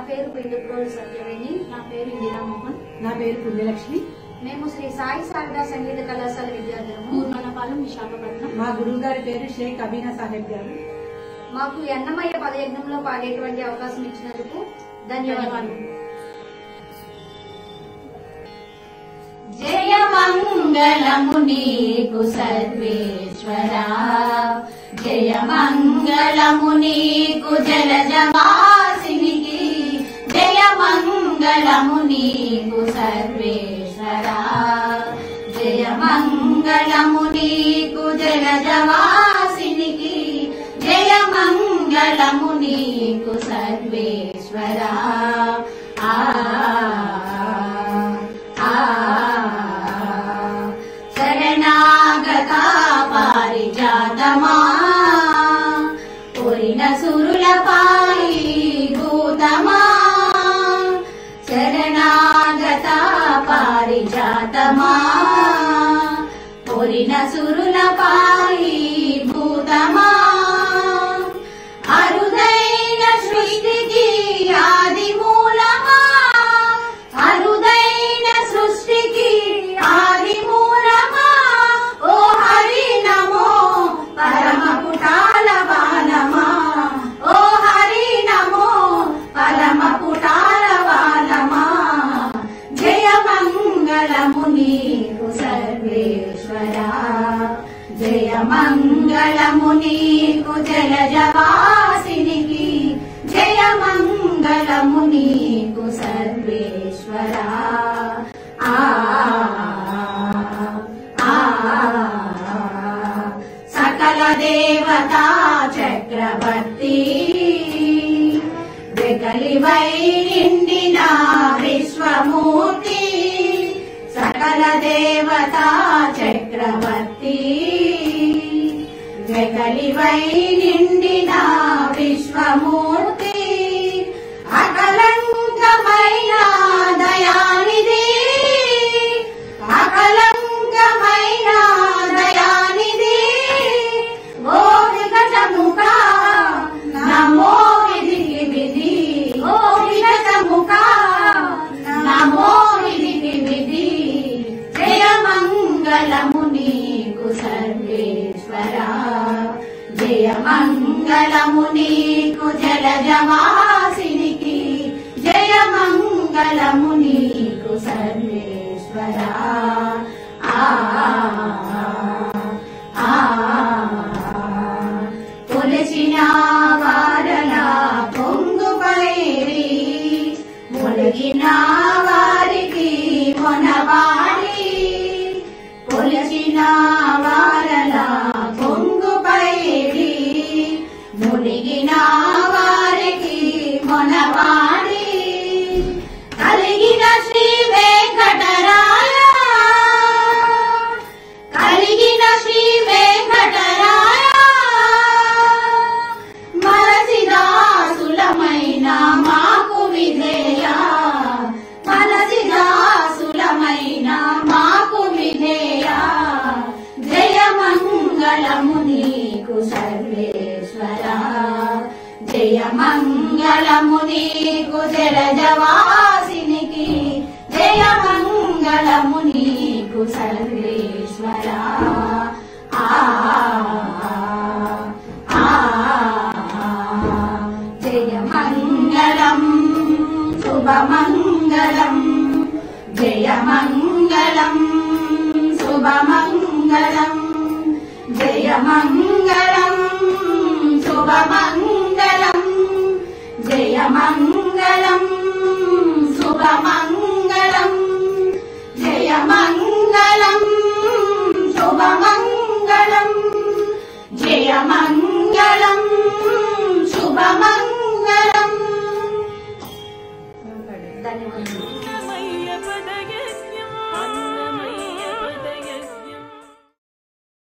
పేరు పిండుప్రోలు సత్యవేణి నా పేరు ఇందిరా మోహన్ నా పేరు పుణ్యలక్ష్మి మేము శ్రీ సాయి శారదా సంగీత కళాశాల విద్యార్థులము పూర్వనపాలెం విశాఖపట్నం మా గురువు గారి పేరు షేక్ అబీనా సాహెబ్ గారు మాకు ఎన్నమయ్య పదయజ్ఞంలో పాడేటువంటి అవకాశం ఇచ్చినందుకు ధన్యవాదాలు జయ మంగళము నీకు సర్వేశ్వరా జయ మంగళము నీకు జలజవాసినికి జయ మంగళము నీకు సర్వేశ్వరా జయ మంగళము నీకు జలజవాసినికి జయ మంగళము నీకు సర్వేశ్వరా ఆ ఆ శరణాగత పారిజాతమా పురిన సురులపాయి భూతమా శరణాగత పారిజాతమా పురిన సురులపాయి భూతమా అరుదైన సృష్టికి ఆది మూలమా అరుదైన సృష్టికి ఆది మూలమా ఓ హరి నమో పరమ పుటాల వానమా ఓ హరి నమో పరమ పుటాల వానమా జయ మంగళము నీకు సర్వేశ్వరా జయ మంగళము నీకు జలజవాసినికి జయ మంగళము నీకు సర్వేశ్వరా ఆ ఆ సకల దేవతా చక్రవర్తి వెకలివై నిండిన విశ్వమూర్తి సకల దేవతా చక్రవర్తి వెకలివై నిండిన విశ్వమూర్తి అకలంకమైన దయానిధి అకలంకమైన దయానిధి ఓ వికటముఖ నమో విధికి విధి ఓ వికటముఖ నమో విధికి విధి జయ మంగళము నీకు సర్వేశ్వరా జయ మంగళము నీకు జలజవాసినికి జయ మంగళము నీకు సర్వేశ్వరా ఆ ఆ కొలచిన వారల పొంగు పైరి మొలగిన వారికి మొనవాడి కొలచిన వారల పొంగు పైరి మునిగిన వారికి మొనవాడి కలిగిన శ్రీ వెంకటరాయ కలిగిన శ్రీ వెంకటరాయ మనసిదాసులమైన మాకు విధేయ మనసిదాసులమైన మాకు విధేయ జయ మంగళము నీకు సర్వేశ్వరా జయ మంగళము నీకు జలజవాసినికి జయ మంగళము నీకు సర్వేశ్వరా ఆ ఆ జయ మంగళం శుభమంగళం జయ మంగళం శుభమంగళం జయ మంగళం శుభమంగళం జయ మంగళం శుభమంగళం